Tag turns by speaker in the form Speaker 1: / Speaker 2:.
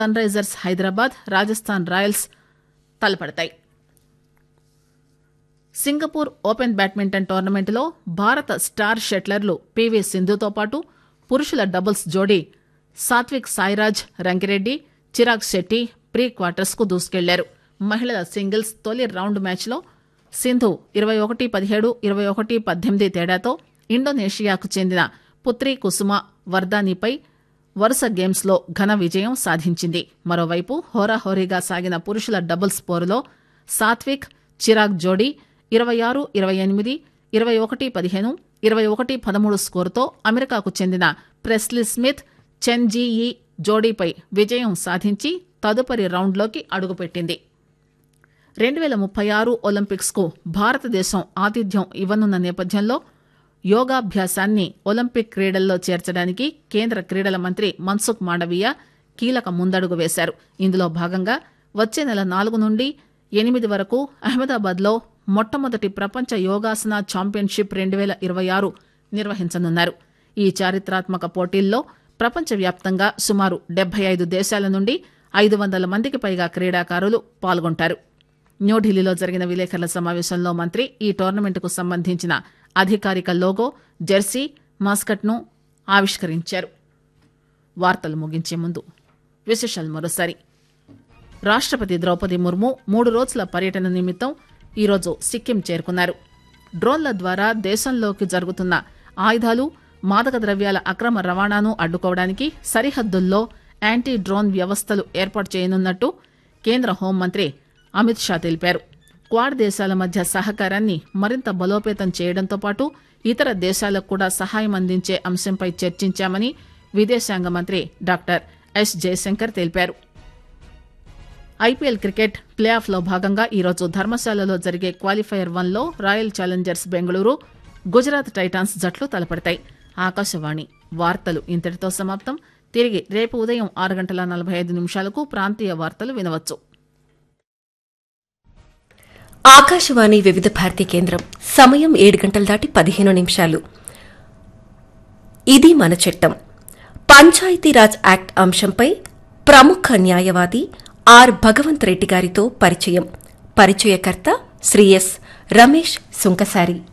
Speaker 1: sun Sunrisers Hyderabad Rajasthan Royals తలపడతాయి Singapore Open badminton టోర్నమెంట్లో భారత స్టార్ షట్లర్లు పీవీ సింధుతో పాటు పురుషుల డబుల్స్ జోడీ సాత్విక్ సాయిరాజ్ రంకిరెడ్డి చిరాగ్ శెట్టి ప్రీ క్వార్టర్స్ కు దూసుకెళ్లారు మహిళల సింగిల్స్ తొలి రౌండ్ మ్యాచ్లో సింధు ఇరవై ఒకటి పదిహేడు ఇరవై ఒకటి పద్దెనిమిది తేడాతో ఇండోనేషియాకు చెందిన పుత్రి కుసుమ వర్దానిపై వరుస గేమ్స్లో ఘన విజయం సాధించింది మరోవైపు హోరాహోరీగా సాగిన పురుషుల డబుల్స్ పోరులో సాత్విక్ చిరాగ్ జోడీ ఇరవై ఆరు ఇరవై ఎనిమిది ఇరవై ఒకటి పదిహేను ఇరవై ఒకటి పదమూడు స్కోరుతో అమెరికాకు చెందిన ప్రెస్లీ స్మిత్ చెన్ జీఈ జోడీపై విజయం సాధించి తదుపరి రౌండ్లోకి అడుగుపెట్టింది రెండు వేల ముప్పై ఆరు ఒలింపిక్స్ కు భారతదేశం ఆతిథ్యం ఇవ్వనున్న నేపథ్యంలో యోగాభ్యాసాన్ని ఒలింపిక్ క్రీడల్లో చేర్చడానికి కేంద్ర క్రీడల మంత్రి మన్సుఖ్ మాండవీయ కీలక ముందడుగు వేశారు ఇందులో భాగంగా వచ్చే నెల నాలుగు నుండి ఎనిమిది వరకు అహ్మదాబాద్లో మొట్టమొదటి ప్రపంచ యోగాసన ఛాంపియన్షిప్ రెండు వేల ఇరవై ఆరు నిర్వహించనున్నారు ఈ చారిత్రాత్మక పోటీల్లో ప్రపంచవ్యాప్తంగా సుమారు డెబ్బై ఐదు దేశాల నుండి ఐదు వందల మందికి పైగా క్రీడాకారులు పాల్గొంటారు న్యూఢిల్లీలో జరిగిన విలేకరుల సమావేశంలో మంత్రి ఈ టోర్నమెంటుకు సంబంధించిన అధికారిక లోగో జెర్సీ మాస్కట్ను ఆవిష్కరించారు వార్తలు ముగించే ముందు విశేషాలు మరోసారి రాష్టపతి ద్రౌపది ముర్ము మూడు రోజుల పర్యటన నిమిత్తం ఈరోజు సిక్కిం చేరుకున్నారు డ్రోన్ల ద్వారా దేశంలోకి జరుగుతున్న ఆయుధాలు మాదక ద్రవ్యాల అక్రమ రవాణాను అడ్డుకోవడానికి సరిహద్దుల్లో యాంటీ డ్రోన్ వ్యవస్థలు ఏర్పాటు చేయనున్నట్టు కేంద్ర హోంమంత్రి అమిత్ షా తెలిపారు క్వాడ్ దేశాల మధ్య సహకారాన్ని మరింత బలోపేతం చేయడంతో పాటు ఇతర దేశాలకు కూడా సహాయం అందించే అంశంపై చర్చించామని విదేశాంగ మంత్రి డాక్టర్ ఎస్ జయశంకర్ తెలిపారు ఐపీఎల్ క్రికెట్ ప్లే ఆఫ్ లో భాగంగా ఈరోజు ధర్మశాలలో జరిగే క్వాలిఫైయర్ వన్ లో royal challengers Bengaluru Gujarat titans జట్లు తలపడతాయి ఆకాశవాణి వార్తలు ఇంతటితో సమాప్తం తిరిగి రేపు ఉదయం ఆరు గంటల నలభై ఐదు నిమిషాలకు ప్రాంతీయ వార్తలు వినవచ్చు
Speaker 2: ఆకాశవాణి వివిధ భారతి కేంద్రం సమయం ఏడు గంటల దాటి పదిహేను నిమిషాలు ఇది మన చట్టం పంచాయతీరాజ్ యాక్ట్ అంశంపై ప్రముఖ న్యాయవాది ఆర్ భగవంత్ రెడ్డి గారితో పరిచయం పరిచయకర్త శ్రీ ఎస్ రమేష్ సుంకసారి